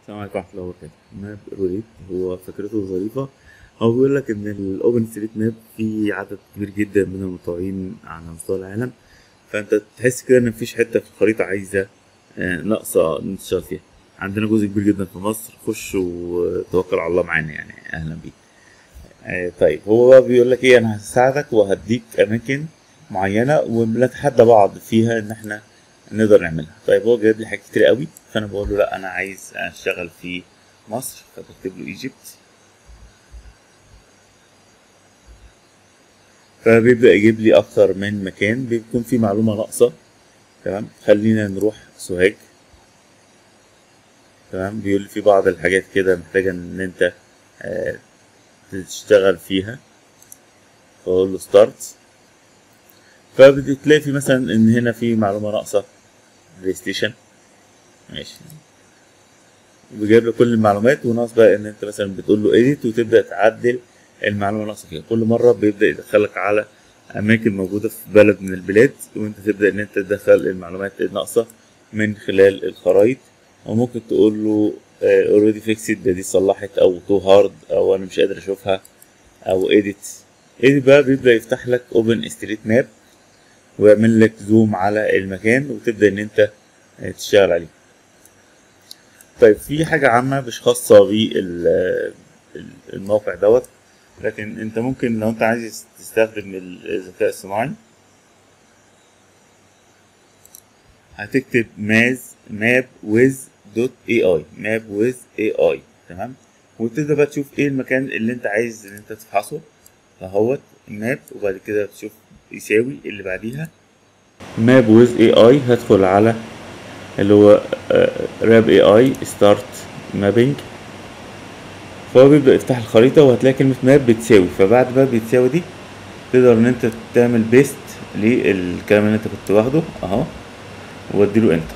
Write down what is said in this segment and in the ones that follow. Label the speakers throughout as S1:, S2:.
S1: السلام عليكم ورحمة الله وبركاته ماب روليت هو فكرته ظريفة هو بيقول لك إن الأوبن ستريت ماب فيه عدد كبير جدا من المطوعين على مستوى العالم فأنت تحس كده إن مفيش حتة في الخريطة عايزة آه، ناقصة نشتغل فيها عندنا جزء كبير جدا في مصر خش وتوكل على الله معانا يعني أهلا بيك آه، طيب هو بقى بيقول لك إيه أنا هساعدك وهديك أماكن معينة ونتحدى بعض فيها إن إحنا نقدر نعملها طيب هو جايب لي حاجات كتير قوي فانا بقول له لا انا عايز اشتغل في مصر فبكتب له ايجيبت فبيبدا يجيب لي اكتر من مكان بيكون في معلومه ناقصه تمام خلينا نروح سوهاج تمام بيقول لي في بعض الحاجات كده محتاجه ان انت آه، تشتغل فيها فاقول له ستارت فبتلاقي في مثلا ان هنا في معلومه ناقصه بلاي ستيشن ماشي بيجيب لك كل المعلومات وناقص بقى ان انت مثلا بتقول له اديت وتبدا تعدل المعلومه ناقصه فيها كل مره بيبدا يدخلك على اماكن موجوده في بلد من البلاد وانت تبدا ان انت تدخل المعلومات الناقصه من خلال الخرائط وممكن تقول له اوريدي فيكسد ده دي صلحت او تو هارد او انا مش قادر اشوفها او اديت اديت بقى بيبدا يفتح لك اوبن ستريت ماب ويعمل لك زوم على المكان وتبدا ان انت تشتغل عليه طيب في حاجة عامة مش خاصة بالموقع دوت لكن انت ممكن لو انت عايز تستخدم الذكاء الصناعي هتكتب ماز ماب ويز دوت اي اي ماب ويز اي اي تمام وتبدا بقى تشوف ايه المكان اللي انت عايز ان انت تفحصه اهوت ماب وبعد كده تشوف يساوي اللي بعديها ماب ويز اي اي هدخل على اللي هو راب اي اي ستارت مابينج فهو بيبدأ يفتح الخريطة وهتلاقي كلمة ماب بتساوي فبعد ماب بتساوي دي تقدر ان انت تعمل بيست للكلام اللي انت كنت واخده اهو واديله انتر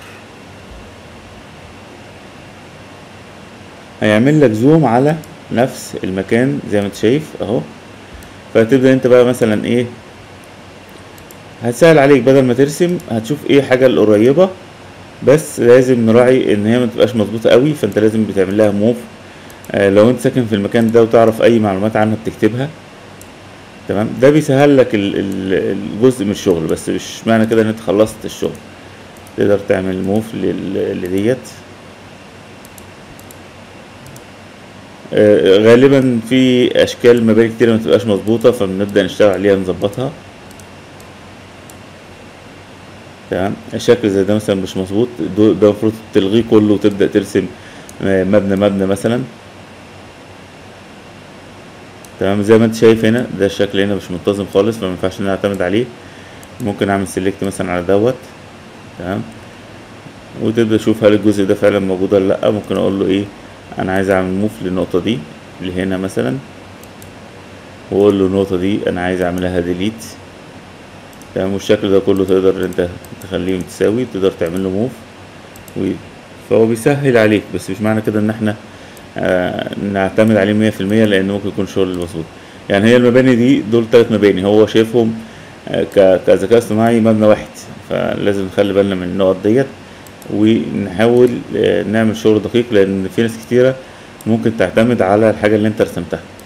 S1: هيعمل لك زوم على نفس المكان زي ما انت شايف اهو فتبدأ انت بقى مثلا ايه هتسهل عليك بدل ما ترسم هتشوف ايه حاجة القريبة بس لازم نراعي ان هي ما تبقاش مظبوطه قوي فانت لازم بتعمل لها موف آه لو انت ساكن في المكان ده وتعرف اي معلومات عنها بتكتبها تمام ده بيسهل لك ال- ال- الجزء من الشغل بس مش معنى كده ان انت خلصت الشغل تقدر تعمل موف لل- لديت آه غالبا في اشكال مباني كتير ما تبقاش مظبوطه فبنبدا نشتغل عليها نظبطها تمام الشكل زي ده مثلا مش مظبوط دو- ده المفروض تلغيه كله وتبدا ترسم آه، مبنى مبنى مثلا تمام زي ما انت شايف هنا ده الشكل هنا مش منتظم خالص فما ينفعش ان انا اعتمد عليه ممكن اعمل سيلكت مثلا على دوت تمام وتبدا تشوف هل الجزء ده فعلا موجود ولا لا ممكن اقول له ايه انا عايز اعمل موف للنقطه دي اللي هنا مثلا واقول له النقطه دي انا عايز اعملها ديليت تمام والشكل ده كله تقدر انت تخليه متساوي تقدر تعمل له موف و... فهو بيسهل عليك بس مش معنى كده ان احنا آه نعتمد عليه مية في المية لان ممكن يكون شغل مظبوط يعني هي المباني دي دول تلات مباني هو شايفهم آه ك- كذكاء اصطناعي مبنى واحد فلازم نخلي بالنا من النقط ديت ونحاول آه نعمل شغل دقيق لان في ناس كتيرة ممكن تعتمد على الحاجة اللي انت رسمتها